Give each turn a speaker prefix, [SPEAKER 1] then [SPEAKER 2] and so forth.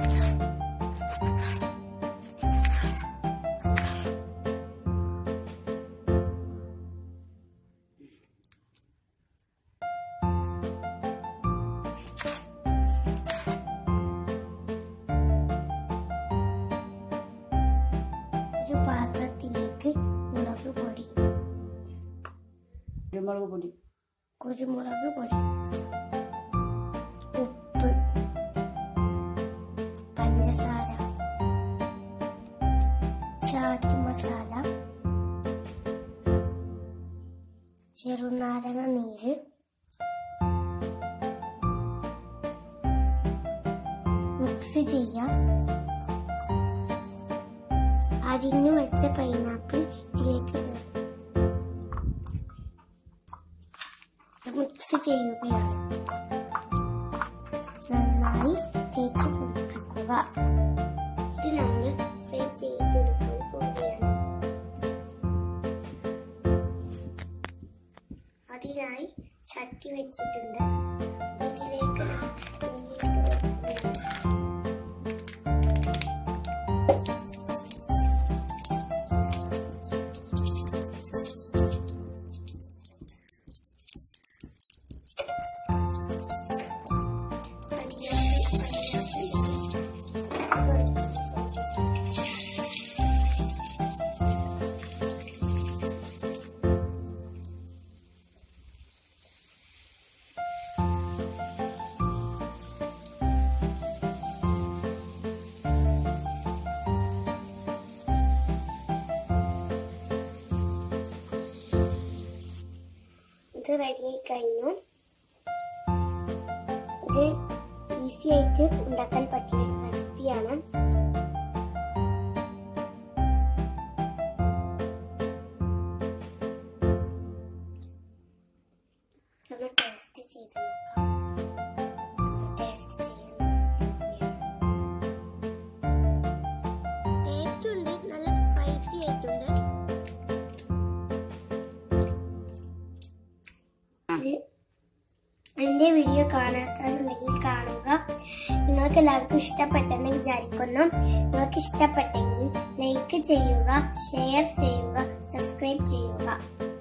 [SPEAKER 1] ഒരു പാത്രത്തിലേക്ക് മുളക് പൊടി
[SPEAKER 2] കുരുമുളക് പൊടി
[SPEAKER 1] കുരുമുളക് പൊടി ഉപ്പ് പഞ്ചസാര ചാറ്റ് മസാല ചെറുനാരങ്ങ നീര് മിക്സ് ചെയ്യാം അരിഞ്ഞു വെച്ച പൈനാപ്പിൾ ഇതിലേക്ക് ഇടുക. ഇത് മിക്സ് ചെയ്യുകയാണ് നന്നായി തേച്ച് പിടിപ്പിക്കുക ഇത് നമ്മൾ ഫ്രൈ ചെയ്തെടുക്കാൻ പോവുകയാണ് അതിനായി ചട്ടി വെച്ചിട്ടുണ്ട് ഇതിലേക്ക് നെയ്യ് ഇട്ട് കൊടുക്കുകയാണ്. ഇത് റെഡി ആയി കഴിഞ്ഞു ഇത് ഈസി ആയിട്ട് ഉണ്ടാക്കാൻ പറ്റിയ റെസിപ്പിയാണ് ഒന്ന് ടേസ്റ്റ് ചെയ്ത് നോക്കാം ടേസ്റ്റ് ടേസ്റ്റ് ഉണ്ട് നല്ല സ്പൈസി ആയിട്ടുണ്ട് ഇത് എൻ്റെ വീഡിയോ കാണാത്തവരുണ്ടെങ്കിൽ കാണുക നിങ്ങൾക്ക് എല്ലാവർക്കും ഇഷ്ടപ്പെട്ടെന്ന് വിചാരിക്കുന്നു നിങ്ങൾക്ക് ഇഷ്ടപ്പെട്ടെങ്കിൽ ലൈക്ക് ചെയ്യുക ഷെയർ ചെയ്യുക സബ്സ്ക്രൈബ് ചെയ്യുക